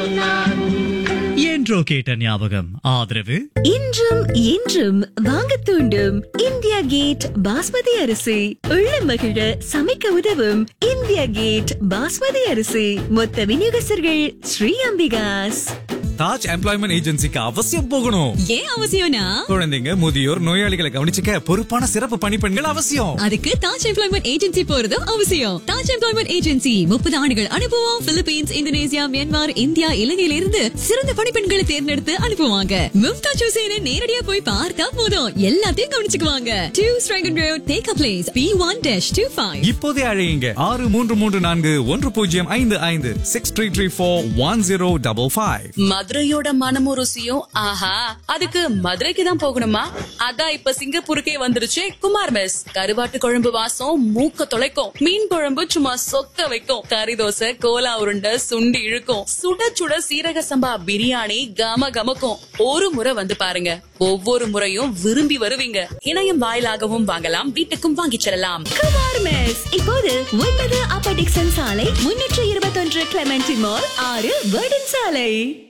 என்றோ கேட்ட ஞாபகம் ஆதரவு இன்றும் என்றும் வாங்க தூண்டும் இந்தியா கேட் பாஸ்மதி அரிசி உள்ள மகிழ சமைக்க உதவும் இந்தியா கேட் பாஸ்மதி அரிசி மொத்த விநியோகஸ்தர்கள் ஸ்ரீ அம்பிகாஸ் தாஜ் எம்ப்ளாய்மெண்ட் ஏஜென்சிக்கு அவசியம் போகணும் ஏன் அவசியம்னா குழந்தைங்க முதியோர் நோயாளிகளை கவனிச்சுக்க பொறுப்பான சிறப்பு பணிப்பெண்கள் அவசியம் அதுக்கு தாஜ் எம்ப்ளாய்மெண்ட் ஏஜென்சி போறதும் அவசியம் தாஜ் எம்ப்ளாய்மெண்ட் ஏஜென்சி முப்பது ஆண்டுகள் அனுபவம் பிலிப்பீன்ஸ் இந்தோனேசியா மியான்மர் இந்தியா இலங்கையில இருந்து சிறந்த பணிப்பெண்களை தேர்ந்தெடுத்து அனுப்புவாங்க மும்தாஜ் ஹுசேனை நேரடியா போய் பார்த்தா போதும் எல்லாத்தையும் கவனிச்சுக்குவாங்க டூ ஸ்ட்ரைகன் road take a place B one dash two five இப்போதே அழையுங்க ஆறு மூன்று மூன்று நான்கு ஒன்று பூஜ்ஜியம் ஐந்து ஐந்து six three three four one zero double five மதுரையோட மனமும் ருசியும் ஆஹா அதுக்கு மதுரைக்கு தான் போகணுமா அதான் இப்ப சிங்கப்பூருக்கே வந்துருச்சு குமார் மெஸ் கருவாட்டு குழம்பு வாசம் மூக்க தொலைக்கும் மீன் குழம்பு சும்மா சொக்க வைக்கும் கறி தோசை கோலா உருண்டை சுண்டி இழுக்கும் சுட சுட சீரக சம்பா பிரியாணி கம கமக்கும் ஒரு முறை வந்து பாருங்க ஒவ்வொரு முறையும் விரும்பி வருவீங்க இணையம் வாயிலாகவும் வாங்கலாம் வீட்டுக்கும் வாங்கிச் செல்லலாம் குமார் மெஸ் இப்போது ஒன்பது அப்ப டிக்சன் சாலை முன்னூற்று இருபத்தொன்று கிளமெண்டி மால் ஆறு வேர்டன் சாலை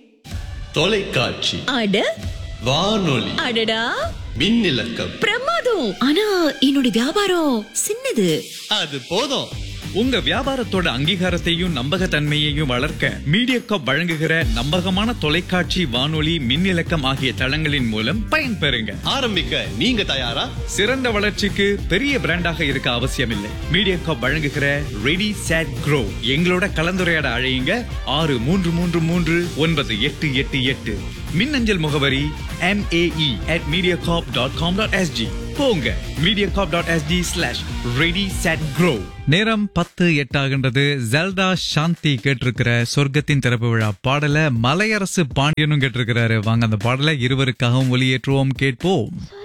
தொலைக்காட்சி அட வானொலி அடடா மின்னிலக்கம் பிரமாதம் ஆனா என்னோட வியாபாரம் சின்னது அது போதும் உங்க வியாபாரத்தோட அங்கீகாரத்தையும் நம்பகத்தன்மையையும் வளர்க்க மீடியாகாப் வழங்குகிற நம்பகமான தொலைக்காட்சி வானொலி மின்னிலக்கம் ஆகிய தளங்களின் மூலம் பயன்பெறுங்க ஆரம்பிக்க நீங்க தயாரா சிறந்த வளர்ச்சிக்கு பெரிய பிராண்டாக இருக்க அவசியமில்லை மீடியாகாப் வழங்குகிற ரெடி சேட் க்ரோ எங்களோட கலந்துரையாட அழையுங்க ஆறு மூன்று மூன்று மூன்று ஒன்பது எட்டு எட்டு எட்டு மின்னஞ்சல் முகவரி MAE at mediacorp dot com dot SG போங்க Mediacorp dot SG slash ready set grow நேரம் பத்து எட்டாகின்றது ஜெல்டா சாந்தி கேட்டிருக்கிற சொர்க்கத்தின் திறப்பு விழா பாடல மலையரசு பாண்டியனும் கேட்டிருக்கிறாரு வாங்க அந்த பாடலை இருவருக்காகவும் ஒளியேற்றுவோம் கேட்போம்